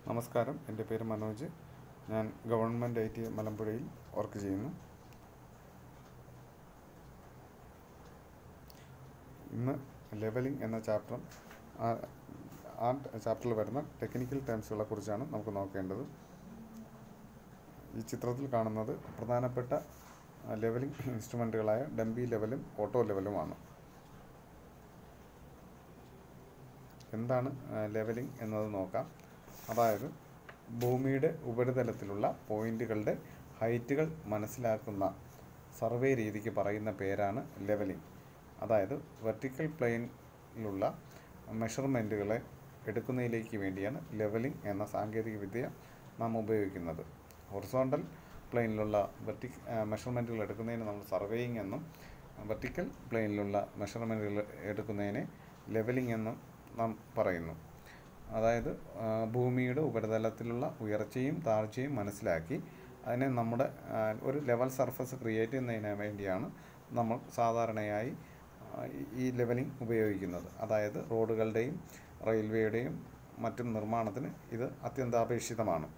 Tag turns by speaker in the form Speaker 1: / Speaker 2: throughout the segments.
Speaker 1: നമസ്കാരം എൻ്റെ പേര് മനോജ് ഞാൻ ഗവൺമെൻറ് ഐ ടി മലമ്പുഴയിൽ വർക്ക് ചെയ്യുന്നു ഇന്ന് ലെവലിംഗ് എന്ന ചാപ്റ്റർ ആ ചാപ്റ്ററിൽ വരുന്ന ടെക്നിക്കൽ ടേംസുകളെ കുറിച്ചാണ് നമുക്ക് നോക്കേണ്ടത് ഈ ചിത്രത്തിൽ കാണുന്നത് പ്രധാനപ്പെട്ട ലെവലിംഗ് ഇൻസ്ട്രുമെൻറ്റുകളായ ഡംബി ലെവലും ഓട്ടോ ലെവലുമാണ് എന്താണ് ലെവലിംഗ് എന്നത് നോക്കാം അതായത് ഭൂമിയുടെ ഉപരിതലത്തിലുള്ള പോയിന്റുകളുടെ ഹൈറ്റുകൾ മനസ്സിലാക്കുന്ന സർവേ രീതിക്ക് പറയുന്ന പേരാണ് ലെവലിംഗ് അതായത് വെർട്ടിക്കൽ പ്ലെയിനിലുള്ള മെഷർമെൻറ്റുകളെ എടുക്കുന്നതിലേക്ക് വേണ്ടിയാണ് ലെവലിംഗ് എന്ന സാങ്കേതികവിദ്യ നാം ഉപയോഗിക്കുന്നത് ഹൊറിസോണ്ടൽ പ്ലെയിനിലുള്ള വെർട്ടി മെഷർമെൻറ്റുകൾ എടുക്കുന്നതിന് നമ്മൾ സർവേയിങ് എന്നും വെർട്ടിക്കൽ പ്ലെയിനിലുള്ള മെഷർമെൻറ്റുകൾ എടുക്കുന്നതിനെ ലെവലിംഗ് എന്നും നാം പറയുന്നു അതായത് ഭൂമിയുടെ ഉപരിതലത്തിലുള്ള ഉയർച്ചയും താഴ്ചയും മനസ്സിലാക്കി അതിനെ നമ്മുടെ ഒരു ലെവൽ സർഫസ് ക്രിയേറ്റ് ചെയ്യുന്നതിന് വേണ്ടിയാണ് നമ്മൾ സാധാരണയായി ഈ ലെവലിംഗ് ഉപയോഗിക്കുന്നത് അതായത് റോഡുകളുടെയും റെയിൽവേയുടെയും മറ്റും നിർമ്മാണത്തിന് ഇത് അത്യന്താപേക്ഷിതമാണ്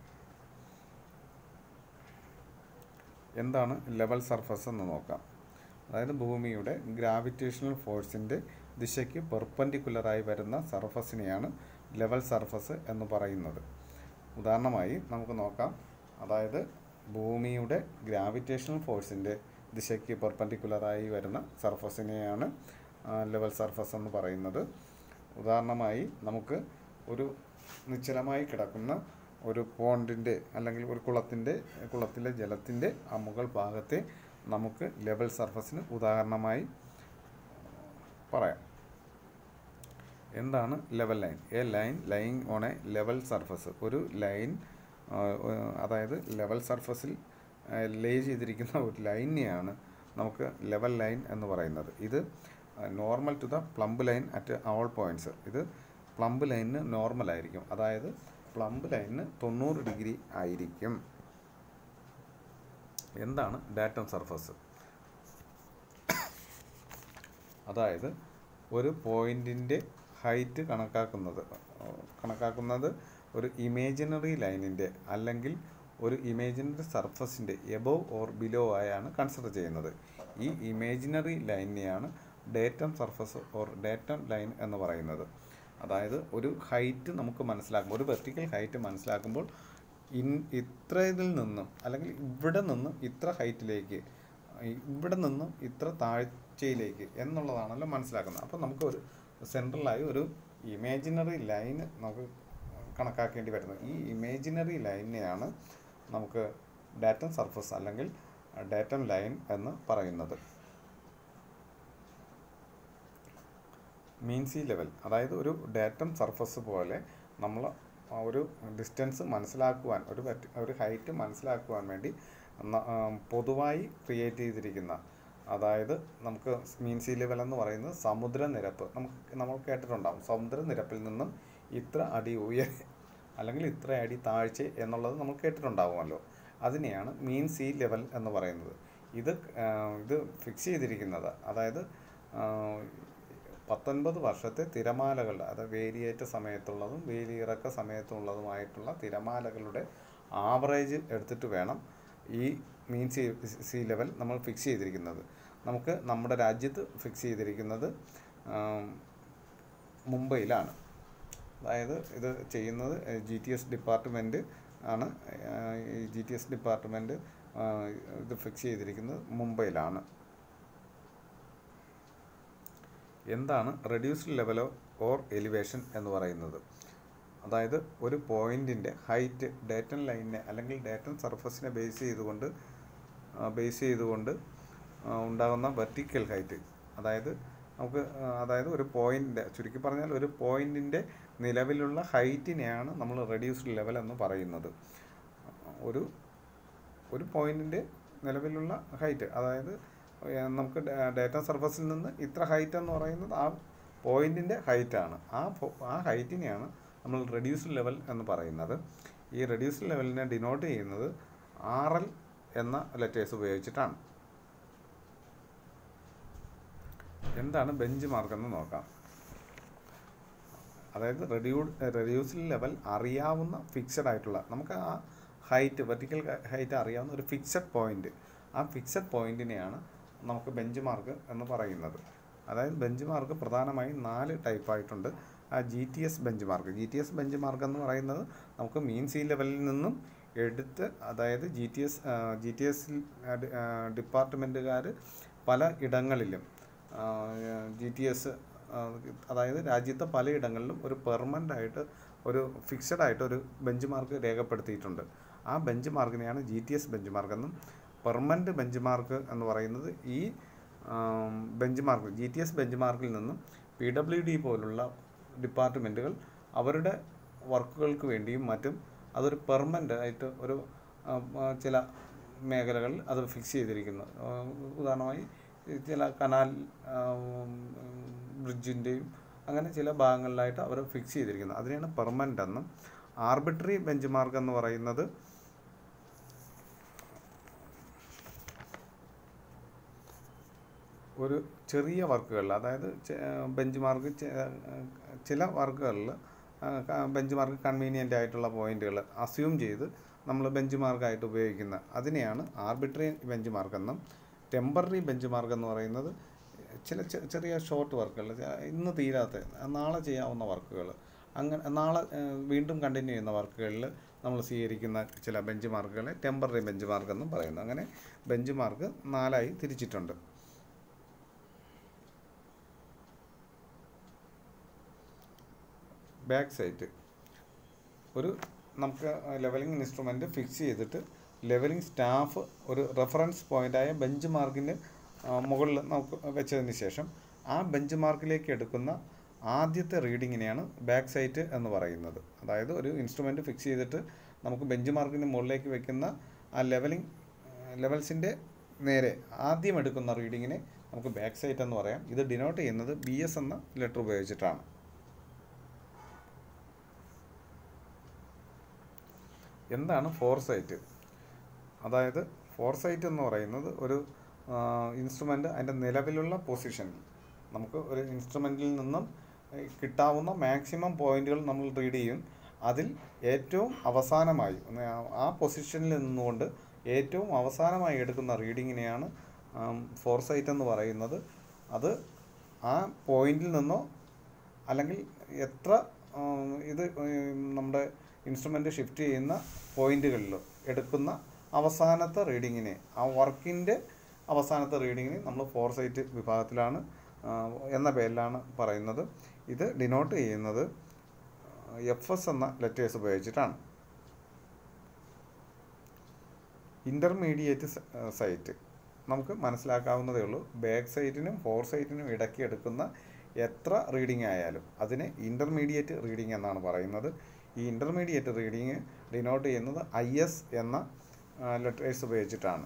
Speaker 1: എന്താണ് ലെവൽ സർഫസ് എന്ന് നോക്കാം അതായത് ഭൂമിയുടെ ഗ്രാവിറ്റേഷണൽ ഫോഴ്സിൻ്റെ ദിശയ്ക്ക് പെർപ്പൻഡിക്കുലറായി വരുന്ന സർഫസിനെയാണ് ലെവൽ സർഫസ് എന്ന് പറയുന്നത് ഉദാഹരണമായി നമുക്ക് നോക്കാം അതായത് ഭൂമിയുടെ ഗ്രാവിറ്റേഷണൽ ഫോഴ്സിൻ്റെ ദിശയ്ക്ക് പെർപ്പൻഡിക്കുലറായി വരുന്ന സർഫസിനെയാണ് ലെവൽ സർഫസ് എന്ന് പറയുന്നത് ഉദാഹരണമായി നമുക്ക് ഒരു നിശ്ചലമായി കിടക്കുന്ന ഒരു പോണ്ടിൻ്റെ അല്ലെങ്കിൽ ഒരു കുളത്തിൻ്റെ കുളത്തിലെ ജലത്തിൻ്റെ ആ മുകൾ ഭാഗത്തെ നമുക്ക് ലെവൽ സർഫസിന് ഉദാഹരണമായി പറയാം എന്താണ് level line a line line on a level surface ഒരു ലൈൻ അതായത് ലെവൽ സർഫസിൽ ലേ ചെയ്തിരിക്കുന്ന ഒരു ലൈനെയാണ് നമുക്ക് ലെവൽ ലൈൻ എന്ന് പറയുന്നത് ഇത് normal to the plumb line at all points ഇത് പ്ലംബ് ലൈനിന് നോർമൽ ആയിരിക്കും അതായത് പ്ലംബ് ലൈനിന് തൊണ്ണൂറ് ഡിഗ്രി ആയിരിക്കും എന്താണ് ഡാറ്റം സർഫസ് അതായത് ഒരു പോയിൻറ്റിൻ്റെ ഹൈറ്റ് കണക്കാക്കുന്നത് കണക്കാക്കുന്നത് ഒരു ഇമേജിനറി ലൈനിൻ്റെ അല്ലെങ്കിൽ ഒരു ഇമേജിനറി സർഫസിൻ്റെ എബോവ് ഓർ ബിലോ ആയാണ് കൺസിഡർ ചെയ്യുന്നത് ഈ ഇമേജിനറി ലൈനിനെയാണ് datum surface or datum line എന്ന് പറയുന്നത് അതായത് ഒരു ഹൈറ്റ് നമുക്ക് മനസ്സിലാക്കുമ്പോൾ ഒരു വെർട്ടിക്കൽ ഹൈറ്റ് മനസ്സിലാക്കുമ്പോൾ ഇൻ ഇത്ര ഇതിൽ നിന്നും അല്ലെങ്കിൽ ഇവിടെ നിന്നും ഇത്ര ഹൈറ്റിലേക്ക് ഇവിടെ നിന്നും ഇത്ര താഴ്ചയിലേക്ക് എന്നുള്ളതാണല്ലോ മനസ്സിലാക്കുന്നത് അപ്പോൾ നമുക്ക് ഒരു സെൻട്രലായി ഒരു ഇമേജിനറി ലൈൻ നമുക്ക് കണക്കാക്കേണ്ടി വരുന്നത് ഈ ഇമേജിനറി ലൈനിനെയാണ് നമുക്ക് ഡാറ്റം സർഫസ് അല്ലെങ്കിൽ ഡാറ്റം ലൈൻ എന്ന് പറയുന്നത് മീൻ സി ലെവൽ അതായത് ഒരു ഡാറ്റം സർഫസ് പോലെ നമ്മൾ ഒരു ഡിസ്റ്റൻസ് മനസ്സിലാക്കുവാൻ ഒരു ഒരു ഹൈറ്റ് മനസ്സിലാക്കുവാൻ വേണ്ടി പൊതുവായി ക്രിയേറ്റ് ചെയ്തിരിക്കുന്ന അതായത് നമുക്ക് മീൻ സി ലെവൽ എന്ന് പറയുന്നത് സമുദ്രനിരപ്പ് നമുക്ക് നമ്മൾ കേട്ടിട്ടുണ്ടാകും സമുദ്രനിരപ്പിൽ നിന്നും ഇത്ര അടി ഉയർ അല്ലെങ്കിൽ ഇത്ര അടി താഴ്ച എന്നുള്ളത് നമ്മൾ കേട്ടിട്ടുണ്ടാകുമല്ലോ അതിനെയാണ് മീൻ സി ലെവൽ എന്ന് പറയുന്നത് ഇത് ഇത് ഫിക്സ് ചെയ്തിരിക്കുന്നത് അതായത് പത്തൊൻപത് വർഷത്തെ തിരമാലകളുടെ അത് വേലിയേറ്റ സമയത്തുള്ളതും വേലിയിറക്ക സമയത്തുള്ളതുമായിട്ടുള്ള തിരമാലകളുടെ ആവറേജ് എടുത്തിട്ട് വേണം ഈ മീൻ സി സി ലെവൽ നമ്മൾ ഫിക്സ് ചെയ്തിരിക്കുന്നത് നമുക്ക് നമ്മുടെ രാജ്യത്ത് ഫിക്സ് ചെയ്തിരിക്കുന്നത് മുംബൈയിലാണ് അതായത് ഇത് ചെയ്യുന്നത് ജി ടി എസ് ഡിപ്പാർട്ട്മെൻറ്റ് ആണ് ഈ ജി ടി എസ് ഡിപ്പാർട്ട്മെൻറ്റ് ഇത് ഫിക്സ് ചെയ്തിരിക്കുന്നത് മുംബൈയിലാണ് എന്താണ് റെഡ്യൂസ്ഡ് ലെവലോ ഓർ എലിവേഷൻ എന്ന് പറയുന്നത് അതായത് ഒരു പോയിൻറ്റിൻ്റെ ഹൈറ്റ് ഡേറ്റൻ ലൈനിനെ അല്ലെങ്കിൽ ഡേറ്റൻ സർഫസിനെ ബേസ് ചെയ്തുകൊണ്ട് ബേസ് ചെയ്തുകൊണ്ട് ഉണ്ടാകുന്ന വെർട്ടിക്കൽ ഹൈറ്റ് അതായത് നമുക്ക് അതായത് ഒരു പോയിൻ്റ് ചുരുക്കി പറഞ്ഞാൽ ഒരു പോയിൻറ്റിൻ്റെ നിലവിലുള്ള ഹൈറ്റിനെയാണ് നമ്മൾ റെഡ്യൂസ്ഡ് ലെവൽ എന്ന് പറയുന്നത് ഒരു ഒരു പോയിൻറ്റിൻ്റെ നിലവിലുള്ള ഹൈറ്റ് അതായത് നമുക്ക് ഡേറ്റ സർഫസിൽ നിന്ന് ഇത്ര ഹൈറ്റ് എന്ന് പറയുന്നത് ആ പോയിൻറ്റിൻ്റെ ഹൈറ്റാണ് ആ ആ ഹൈറ്റിനെയാണ് നമ്മൾ റെഡ്യൂസ്ഡ് ലെവൽ എന്ന് പറയുന്നത് ഈ റെഡ്യൂസ്ഡ് ലെവലിനെ ഡിനോട്ട് ചെയ്യുന്നത് ആർ എൽ എന്ന ലെറ്റേഴ്സ് ഉപയോഗിച്ചിട്ടാണ് എന്താണ് ബെഞ്ച് മാർക്ക് എന്ന് നോക്കാം അതായത് റെഡ്യൂ റെഡ്യൂസ്ഡ് ലെവൽ അറിയാവുന്ന ഫിക്സഡ് ആയിട്ടുള്ള നമുക്ക് ആ ഹൈറ്റ് വെർട്ടിക്കൽ ഹൈറ്റ് അറിയാവുന്ന ഒരു ഫിക്സഡ് പോയിന്റ് ആ ഫിക്സഡ് പോയിന്റിനെയാണ് നമുക്ക് ബെഞ്ച് മാർക്ക് എന്ന് പറയുന്നത് അതായത് ബെഞ്ച് മാർക്ക് പ്രധാനമായും നാല് ടൈപ്പായിട്ടുണ്ട് ആ G T S bench mark G T S bench mark എന്ന് പറയുന്നത് നമുക്ക് മീൻ സീ ലെവലിൽ നിന്നും എടുത്ത് അതായത് G T S G T S ഡിപ്പാർട്ട്മെൻറ്റുകാർ പല ഇടങ്ങളിലും ജി ടി എസ് അതായത് രാജ്യത്തെ പലയിടങ്ങളിലും ഒരു പെർമനൻ്റ് ആയിട്ട് ഒരു ഫിക്സഡ് ആയിട്ട് ഒരു ബെഞ്ച് മാർക്ക് രേഖപ്പെടുത്തിയിട്ടുണ്ട് ആ ബെഞ്ച് മാർക്കിനെയാണ് G T S bench mark എന്നും പെർമനൻ്റ് ബെഞ്ച് മാർക്ക് എന്ന് പറയുന്നത് ഈ bench mark G T S bench മാർക്കിൽ നിന്നും പി ഡബ്ല്യു ഡി പോലുള്ള ഡിപ്പാർട്ട്മെൻറ്റുകൾ അവരുടെ വർക്കുകൾക്ക് വേണ്ടിയും മറ്റും അതൊരു പെർമനൻ്റ് ആയിട്ട് ഒരു ആ, ആ, ചില മേഖലകളിൽ അത് ഫിക്സ് ചെയ്തിരിക്കുന്നു ആ, ഉദാഹരണമായി ചില കനാൽ ബ്രിഡ്ജിൻ്റെയും അങ്ങനെ ചില ഭാഗങ്ങളിലായിട്ട് അവർ ഫിക്സ് ചെയ്തിരിക്കുന്നത് അതിനെയാണ് പെർമനൻ്റ് എന്നും ആർബിട്രറി ബെഞ്ച് മാർക്ക് എന്ന് പറയുന്നത് ഒരു ചെറിയ വർക്കുകളിൽ അതായത് ബെഞ്ച് മാർക്ക് ചില വർക്കുകളിൽ ബെഞ്ച് മാർക്ക് കൺവീനിയൻ്റ് ആയിട്ടുള്ള പോയിന്റുകൾ അസ്യൂം ചെയ്ത് നമ്മൾ ബെഞ്ച് മാർക്കായിട്ട് ഉപയോഗിക്കുന്ന അതിനെയാണ് ആർബിട്രറി ബെഞ്ച് മാർക്ക് എന്നും ടെമ്പററി ബെഞ്ച് മാർക്ക് എന്ന് പറയുന്നത് ചില ചെ- ചെറിയ ഷോർട്ട് വർക്കുകൾ ഇന്ന് തീരാത്ത നാളെ ചെയ്യാവുന്ന വർക്കുകൾ അങ്ങനെ നാളെ ഏഹ്, വീണ്ടും കണ്ടിന്യൂ ചെയ്യുന്ന വർക്കുകളിൽ നമ്മൾ സ്വീകരിക്കുന്ന ചില ബെഞ്ച് മാർക്കുകളെ ടെമ്പററി ബെഞ്ച് മാർക്ക് എന്നും പറയുന്നു അങ്ങനെ ബെഞ്ച് മാർക്ക് നാലായി തിരിച്ചിട്ടുണ്ട് ബാക്ക് സൈറ്റ് ഒരു നമുക്ക് ലെവലിംഗ് ഇൻസ്ട്രുമെൻ്റ് ഫിക്സ് ചെയ്തിട്ട് ലെവലിംഗ് സ്റ്റാഫ് ഒരു റെഫറൻസ് പോയിൻ്റായ ബെഞ്ച് മാർക്കിന് മുകളിൽ നമുക്ക് വെച്ചതിന് ശേഷം ആ ബെഞ്ച് മാർക്കിലേക്ക് എടുക്കുന്ന ആദ്യത്തെ റീഡിങ്ങിനെയാണ് ബാക്ക് സൈറ്റ് എന്ന് പറയുന്നത് അതായത് ഒരു ഇൻസ്ട്രുമെൻ്റ് ഫിക്സ് ചെയ്തിട്ട് നമുക്ക് ബെഞ്ച് മാർക്കിന് മുകളിലേക്ക് വെക്കുന്ന ആ ലെവലിംഗ് ലെവൽസിൻ്റെ നേരെ ആദ്യം എടുക്കുന്ന റീഡിങ്ങിനെ നമുക്ക് ബാക്ക് സൈറ്റ് എന്ന് പറയാം ഇത് ഡിനോട്ട് ചെയ്യുന്നത് ബി എസ് എന്ന ലെറ്റർ ഉപയോഗിച്ചിട്ടാണ് എന്താണ് ഫോർസൈറ്റ് അതായത് ഫോർസൈറ്റ് എന്ന് പറയുന്നത് ഒരു ഇൻസ്ട്രുമെൻ്റ് അതിൻ്റെ നിലവിലുള്ള പൊസിഷനിൽ നമുക്ക് ഒരു ഇൻസ്ട്രുമെൻറ്റിൽ നിന്നും ഏഹ്, കിട്ടാവുന്ന മാക്സിമം പോയിന്റുകൾ നമ്മൾ റീഡ് ചെയ്യും അതിൽ ഏറ്റവും അവസാനമായി ഒന്ന് ആ- ആ പൊസിഷനിൽ നിന്നുകൊണ്ട് ഏറ്റവും അവസാനമായി എടുക്കുന്ന റീഡിങ്ങിനെയാണ് ഫോർസൈറ്റ് എന്ന് പറയുന്നത് അത് ആ പോയിന്റിൽ നിന്നോ അല്ലെങ്കിൽ എത്ര ഉം, ഇത് ഉം, നമ്മുടെ ഇൻസ്ട്രുമെൻ്റ് ഷിഫ്റ്റ് ചെയ്യുന്ന പോയിന്റുകളിൽ എടുക്കുന്ന അവസാനത്തെ റീഡിങ്ങിനെ ആ വർക്കിൻ്റെ അവസാനത്തെ റീഡിങ്ങിനെ നമ്മൾ ഫോർസൈറ്റ് വിഭാഗത്തിലാണ് ആ, എന്ന പേരിലാണ് പറയുന്നത് ഇത് ഡിനോട്ട് ചെയ്യുന്നത് എഫ് എസ് എന്ന ലെറ്റേഴ്സ് ഉപയോഗിച്ചിട്ടാണ് ഇൻ്റർമീഡിയറ്റ് സൈറ്റ് നമുക്ക് മനസ്സിലാക്കാവുന്നതേ ഉള്ളൂ ബാക്ക് സൈറ്റിനും ഫോർ സൈറ്റിനും ഇടയ്ക്ക് എടുക്കുന്ന എത്ര റീഡിംഗ് ആയാലും അതിനെ ഇൻ്റർമീഡിയറ്റ് റീഡിംഗ് എന്നാണ് പറയുന്നത് ഈ ഇൻ്റർമീഡിയറ്റ് റീഡിംഗ് ഡിനോട്ട് ചെയ്യുന്നത് ഐ എസ് എന്ന ലെറ്റേഴ്സ് ഉപയോഗിച്ചിട്ടാണ്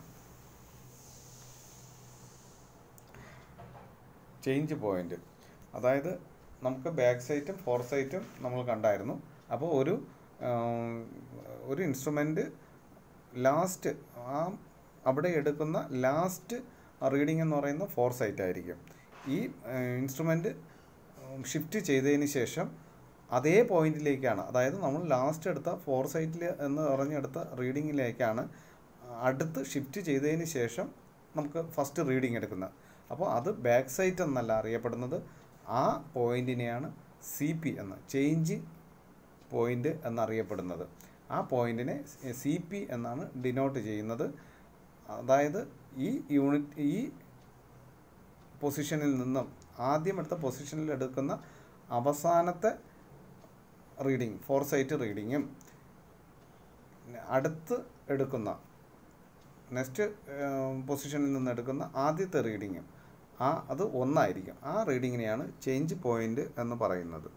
Speaker 1: ചേഞ്ച് പോയിന്റ് അതായത് നമുക്ക് ബാക്ക് സൈറ്റും ഫോർ സൈറ്റും നമ്മൾ കണ്ടായിരുന്നു അപ്പോൾ ഒരു ആം, ഒരു ഇൻസ്ട്രുമെൻ്റ് ലാസ്റ്റ് ആ അവിടെ എടുക്കുന്ന ലാസ്റ്റ് റീഡിംഗ് എന്ന് പറയുന്നത് ഫോർ സൈറ്റ് ആയിരിക്കും ഈ ഇൻസ്ട്രുമെൻ്റ് ഷിഫ്റ്റ് ചെയ്തതിന് ശേഷം അതേ പോയിന്റിലേക്കാണ് അതായത് നമ്മൾ ലാസ്റ്റ് എടുത്ത ഫോർ സൈറ്റിൽ എന്ന് പറഞ്ഞെടുത്ത റീഡിങ്ങിലേക്കാണ് അടുത്ത് ഷിഫ്റ്റ് ചെയ്തതിന് ശേഷം നമുക്ക് ഫസ്റ്റ് റീഡിംഗ് എടുക്കുന്നത് അപ്പോൾ അത് ബാക്ക് സൈറ്റ് എന്നല്ല അറിയപ്പെടുന്നത് ആ പോയിന്റിനെയാണ് സി പി എന്ന് ചേഞ്ച് പോയിന്റ് എന്നറിയപ്പെടുന്നത് ആ പോയിന്റിനെ സി പി എന്നാണ് ഡിനോട്ട് ചെയ്യുന്നത് അതായത് ഈ യൂണിറ്റ് ഈ പൊസിഷനിൽ നിന്നും ആദ്യം എടുത്ത പൊസിഷനിൽ എടുക്കുന്ന അവസാനത്തെ റീഡിങ് ഫോർ സൈറ്റ് റീഡിങ്ങും അടുത്ത് എടുക്കുന്ന നെക്സ്റ്റ് പൊസിഷനിൽ നിന്ന് എടുക്കുന്ന ആദ്യത്തെ റീഡിങ്ങും ആ അത് ഒന്നായിരിക്കും ആ റീഡിങ്ങിനെയാണ് ചേഞ്ച് പോയിന്റ് എന്ന് പറയുന്നത്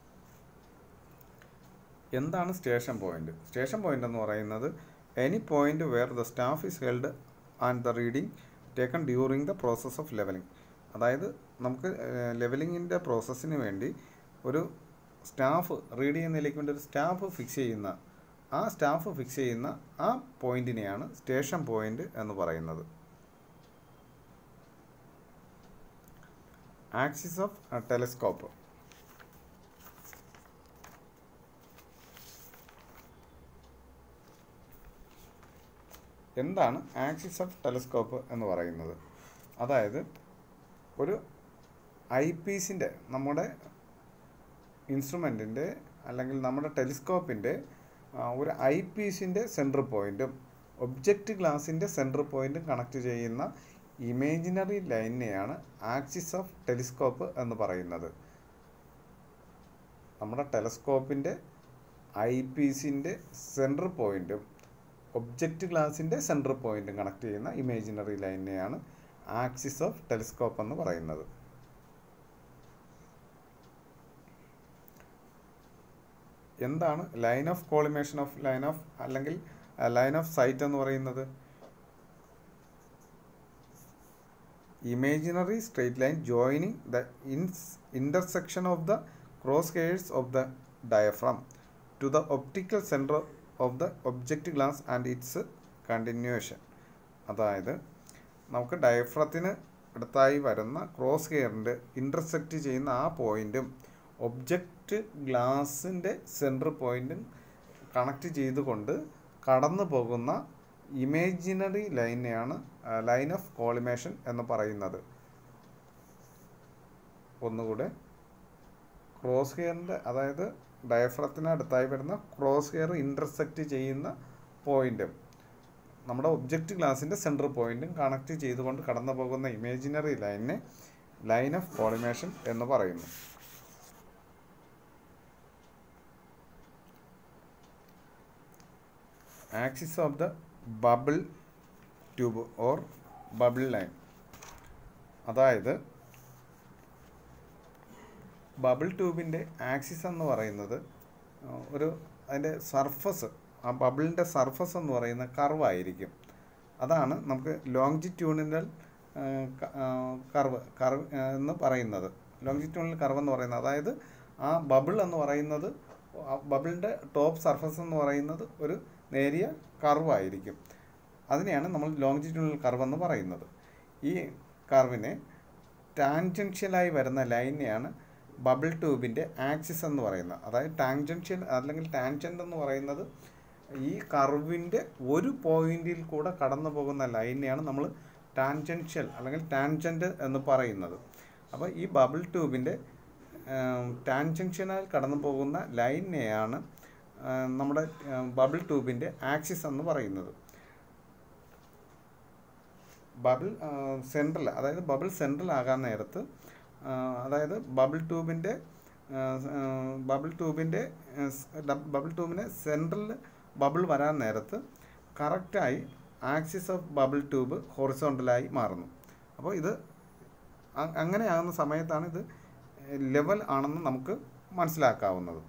Speaker 1: എന്താണ് സ്റ്റേഷൻ പോയിന്റ് സ്റ്റേഷൻ പോയിന്റ് എന്ന് പറയുന്നത് any point where the staff is held and the reading taken during the process of levelling അതായത് നമുക്ക് ലെവലിങ്ങിൻ്റെ പ്രോസസ്സിന് വേണ്ടി ഒരു സ്റ്റാഫ് റീഡ് ചെയ്യുന്നതിലേക്ക് വേണ്ടി ഒരു സ്റ്റാഫ് ഫിക്സ് ചെയ്യുന്ന ആ സ്റ്റാഫ് ഫിക്സ് ചെയ്യുന്ന ആ പോയിന്റിനെയാണ് സ്റ്റേഷൻ പോയിന്റ് എന്ന് പറയുന്നത് ആക്സിസ് ഓഫ് ടെലസ്കോപ്പ് എന്താണ് ആക്സിസ് ഓഫ് ടെലിസ്കോപ്പ് എന്ന് പറയുന്നത് അതായത് ഒരു ഐ പീസിൻ്റെ നമ്മുടെ ഇൻസ്ട്രുമെൻറ്റിൻ്റെ അല്ലെങ്കിൽ നമ്മുടെ ടെലിസ്കോപ്പിൻ്റെ ഒരു ഐ പീസിൻ്റെ സെൻറ്റർ പോയിൻറ്റും ഒബ്ജക്റ്റ് ഗ്ലാസിൻ്റെ സെൻറ്റർ പോയിൻറ്റും കണക്ട് ചെയ്യുന്ന ഇമേജിനറി ലൈനിനെയാണ് ആക്സിസ് ഓഫ് ടെലിസ്കോപ്പ് എന്ന് പറയുന്നത് നമ്മുടെ ടെലസ്കോപ്പിൻ്റെ ഐ പീസിൻ്റെ സെൻറ്റർ പോയിൻറ്റും ഒബ്ജക്റ്റ് ഗ്ലാസിൻ്റെ സെൻറ്റർ പോയിൻറ്റും കണക്ട് ചെയ്യുന്ന ഇമേജിനറി ലൈനിനെയാണ് ആക്സിസ് ഓഫ് ടെലിസ്കോപ്പ് എന്ന് പറയുന്നത് എന്താണ് line of collimation of line of അല്ലെങ്കിൽ ലൈൻ ഓഫ് സൈറ്റ് എന്ന് പറയുന്നത് imaginary straight line joining the ins intersection of the cross hairs of the diaphragm to the optical centre of the object glass and its continuation അതായത് നമുക്ക് ഡയഫ്രത്തിന് അടുത്തായി വരുന്ന cross ഹെയറിൻ്റെ intersect ചെയ്യുന്ന ആ പോയിൻറ്റും ഒബ്ജക്റ്റ് ഗ്ലാസിൻ്റെ സെൻറ്റർ പോയിൻറ്റും കണക്ട് ചെയ്തുകൊണ്ട് കടന്നു പോകുന്ന ഇമേജിനറി ലൈനെയാണ് ലൈൻ ഓഫ് കോളിമേഷൻ എന്ന് പറയുന്നത് ഒന്നുകൂടെ ക്രോസ് ഹെയറിൻ്റെ അതായത് ഡയഫ്രത്തിന് അടുത്തായി വരുന്ന ക്രോസ് ഹെയർ ഇൻ്റർസെക്റ്റ് ചെയ്യുന്ന പോയിൻറ്റും നമ്മുടെ ഒബ്ജക്റ്റ് ഗ്ലാസിൻ്റെ സെൻറ്റർ പോയിൻറ്റും കണക്ട് ചെയ്തുകൊണ്ട് കടന്നു പോകുന്ന ഇമേജിനറി ലൈനിനെ ലൈൻ ഓഫ് കോളിമേഷൻ എന്ന് പറയുന്നു axis of the bubble tube or bubble line അതായത് ബബിൾ ട്യൂബിൻ്റെ ആക്സിസ് എന്ന് പറയുന്നത് ഒരു അതിൻ്റെ സർഫസ് ആ ബബിളിൻ്റെ സർഫസ് എന്ന് പറയുന്ന കർവായിരിക്കും അതാണ് നമുക്ക് ലോങ്ജിറ്റ്യൂണിനൽ കർവ് കർവ് എന്ന് പറയുന്നത് ലോങ്ജിറ്റ്യൂണിനൽ കർവ് എന്ന് പറയുന്നത് അതായത് ആ ബബിൾ എന്ന് പറയുന്നത് ബബിളിൻ്റെ ടോപ്പ് സർഫസ് എന്ന് പറയുന്നത് ഒരു നേരിയ കർവായിരിക്കും അതിനെയാണ് നമ്മൾ ലോങ്ജിറ്റ്യൂണൽ കർവ് എന്ന് പറയുന്നത് ഈ കർവിനെ ടാൻജൻഷ്യലായി വരുന്ന ലൈനെയാണ് ബബിൾ ട്യൂബിൻ്റെ ആക്സിസ് എന്ന് പറയുന്നത് അതായത് ടാൻജൻഷ്യൽ അല്ലെങ്കിൽ ടാൻജൻ്റ് എന്ന് പറയുന്നത് ഈ കർവിൻ്റെ ഒരു പോയിന്റിൽ കൂടെ കടന്നു പോകുന്ന ലൈനെയാണ് നമ്മൾ ടാൻജൻഷ്യൽ അല്ലെങ്കിൽ ടാൻജൻറ്റ് എന്ന് പറയുന്നത് അപ്പോൾ ഈ ബബിൾ ട്യൂബിൻ്റെ ടാൻജൻഷ്യനാൽ കടന്നു പോകുന്ന ലൈനെയാണ് നമ്മുടെ ബബിൾ ട്യൂബിൻ്റെ ആക്സിസ് എന്ന് പറയുന്നത് ബബിൾ സെൻട്രൽ അതായത് ബബിൾ സെൻട്രൽ ആകാൻ നേരത്ത് അതായത് ബബിൾ ട്യൂബിൻ്റെ ബബിൾ ട്യൂബിൻ്റെ ബബിൾ ട്യൂബിന് സെൻട്രൽ ബബിൾ വരാൻ നേരത്ത് കറക്റ്റായി ആക്സിസ് ഓഫ് ബബിൾ ട്യൂബ് ഹൊറിസോണ്ടലായി മാറുന്നു അപ്പോൾ ഇത് അങ്ങനെയാകുന്ന സമയത്താണ് ഇത് ലെവൽ ആണെന്ന് നമുക്ക് മനസ്സിലാക്കാവുന്നത്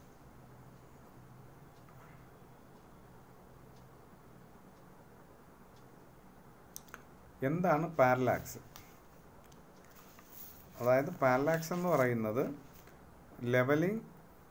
Speaker 1: എന്താണ് പാരലാക്സ് അതായത് പാരലാക്സ് എന്ന് പറയുന്നത് ലെവലിംഗ്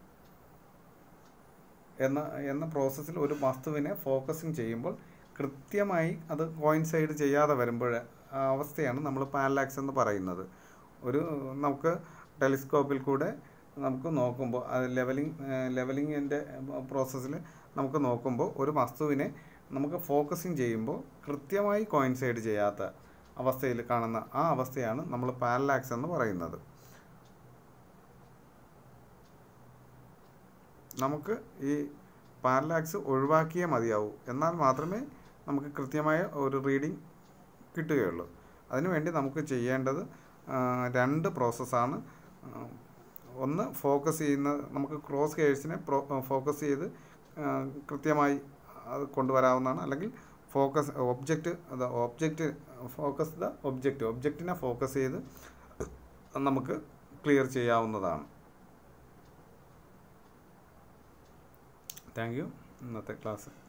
Speaker 1: എന്ന എന്ന പ്രോസസ്സിൽ ഒരു വസ്തുവിനെ ഫോക്കസിങ് ചെയ്യുമ്പോൾ കൃത്യമായി അത് കോയിൻസൈഡ് ചെയ്യാതെ വരുമ്പോൾ അവസ്ഥയാണ് നമ്മൾ പാരലാക്സ് എന്ന് പറയുന്നത് ഒരു നമുക്ക് ടെലിസ്കോപ്പിൽ കൂടെ നമുക്ക് നോക്കുമ്പോൾ അത് ലെവലിംഗ് ലെവലിങ്ങിൻ്റെ പ്രോസസ്സിൽ നമുക്ക് നോക്കുമ്പോൾ ഒരു വസ്തുവിനെ നമുക്ക് ഫോക്കസിങ് ചെയ്യുമ്പോൾ കൃത്യമായി കോയിൻസൈഡ് ചെയ്യാത്ത അവസ്ഥയിൽ കാണുന്ന ആ അവസ്ഥയാണ് നമ്മൾ പാരലാക്സ് എന്ന് പറയുന്നത് നമുക്ക് ഈ പാരലാക്സ് ഒഴിവാക്കിയേ മതിയാവൂ എന്നാൽ മാത്രമേ നമുക്ക് കൃത്യമായ ഒരു റീഡിംഗ് കിട്ടുകയുള്ളൂ അതിനുവേണ്ടി നമുക്ക് ചെയ്യേണ്ടത് രണ്ട് പ്രോസസ്സാണ് ഒന്ന് ഫോക്കസ് ചെയ്യുന്ന നമുക്ക് ക്രോസ് ഹെയർസിനെ ഫോക്കസ് ചെയ്ത് കൃത്യമായി അത് കൊണ്ടുവരാവുന്നതാണ് അല്ലെങ്കിൽ ഫോക്കസ് ഒബ്ജക്റ്റ് അത് ഒബ്ജക്റ്റ് ഫോക്കസ് ദ ഒബ്ജക്റ്റ് ഒബ്ജക്റ്റിനെ ഫോക്കസ് ചെയ്ത് നമുക്ക് ക്ലിയർ ചെയ്യാവുന്നതാണ് താങ്ക് യു ഇന്നത്തെ ക്ലാസ്